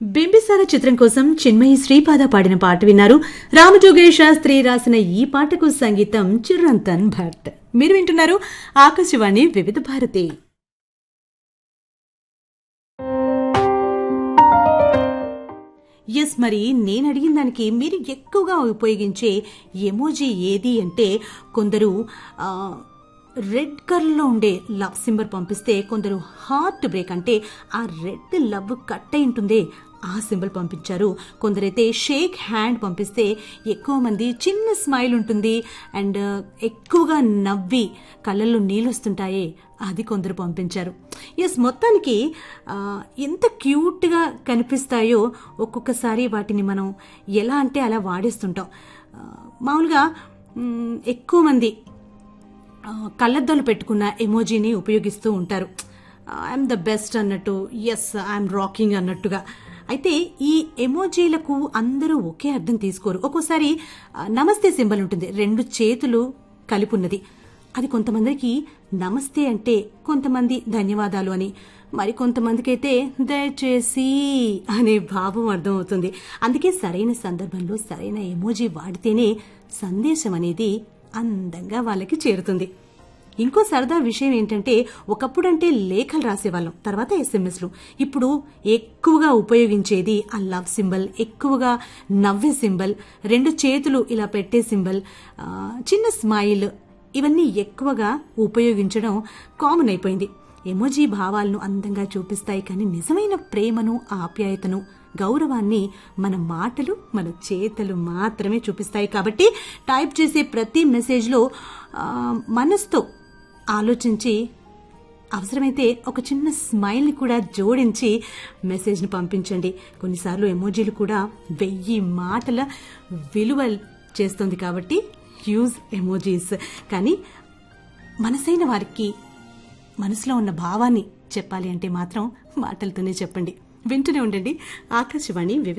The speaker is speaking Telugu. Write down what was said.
బింబిసార చిత్రం కోసం చిన్మయి శ్రీపాద పాడిన పాట విన్నారు రామజోగేష్ శాస్త్రి రాసిన ఈ పాటకు సంగీతం చిరంతన్ భట్ మీరు వింటున్నారు ఆకాశవాణి వివిధ భారతి ఎస్ మరి నేను అడిగిన దానికి మీరు ఎక్కువగా ఉపయోగించే ఎమోజీ ఏది అంటే కొందరు ఆ, రెడ్ కలర్లో ఉండే లవ్ సింబల్ పంపిస్తే కొందరు హార్ట్ బ్రేక్ అంటే ఆ రెడ్ లవ్ కట్ అయి ఉంటుందే ఆ సింబల్ పంపించారు కొందరైతే షేక్ హ్యాండ్ పంపిస్తే ఎక్కువ మంది చిన్న స్మైల్ ఉంటుంది అండ్ ఎక్కువగా నవ్వి కళ్ళల్లో నీళ్ళు వస్తుంటాయే అది కొందరు పంపించారు ఎస్ మొత్తానికి ఆ, ఎంత క్యూట్గా కనిపిస్తాయో ఒక్కొక్కసారి వాటిని మనం ఎలా అంటే అలా వాడేస్తుంటాం ఆ, మామూలుగా మ్, ఎక్కువ మంది ఆ, కళ్ళద్దాలు పెట్టుకున్న ఎమోజీని ఉపయోగిస్తూ ఉంటారు ఐఎమ్ ద బెస్ట్ అన్నట్టు ఎస్ ఐఎమ్ రాకింగ్ అన్నట్టుగా అయితే ఈ ఎమోజీలకు అందరూ ఒకే అర్థం తీసుకోరు ఒక్కోసారి ఆ, నమస్తే సింబల్ ఉంటుంది రెండు చేతులు కలిపి ఉన్నది అది కొంతమందికి నమస్తే అంటే కొంతమంది ధన్యవాదాలు అని మరి కొంతమందికి అయితే దయచేసి అనే భావం అర్థమవుతుంది అందుకే సరైన సందర్భంలో సరైన ఎమోజీ వాడితేనే సందేశం అనేది అందంగా వాళ్ళకి చేరుతుంది ఇంకో సరదా విషయం ఏంటంటే ఒకప్పుడంటే లేఖలు రాసేవాళ్ళం తర్వాత ఎస్ఎంఎస్లు ఇప్పుడు ఎక్కువగా ఉపయోగించేది ఆ లవ్ సింబల్ ఎక్కువగా నవ్వే సింబల్ రెండు చేతులు ఇలా పెట్టే సింబల్ ఆ, చిన్న స్మైల్ ఇవన్నీ ఎక్కువగా ఉపయోగించడం కామన్ అయిపోయింది ఎమోజీ భావాలను అందంగా చూపిస్తాయి కానీ నిజమైన ప్రేమను ఆప్యాయతను గౌరవాన్ని మన మాటలు మన చేతలు మాత్రమే చూపిస్తాయి కాబట్టి టైప్ చేసే ప్రతి మెసేజ్లో ఆ, మనసుతో ఆలోచించి అవసరమైతే ఒక చిన్న స్మైల్ని కూడా జోడించి మెసేజ్ని పంపించండి కొన్నిసార్లు ఎమోజీలు కూడా వెయ్యి మాటల విలువ చేస్తుంది కాబట్టి యూజ్ ఎమోజీస్ కానీ మనసైన వారికి మనసులో ఉన్న భావాన్ని చెప్పాలి అంటే మాత్రం మాటలతోనే చెప్పండి వింటూనే ఉండండి ఆకాశవాణి వివిధ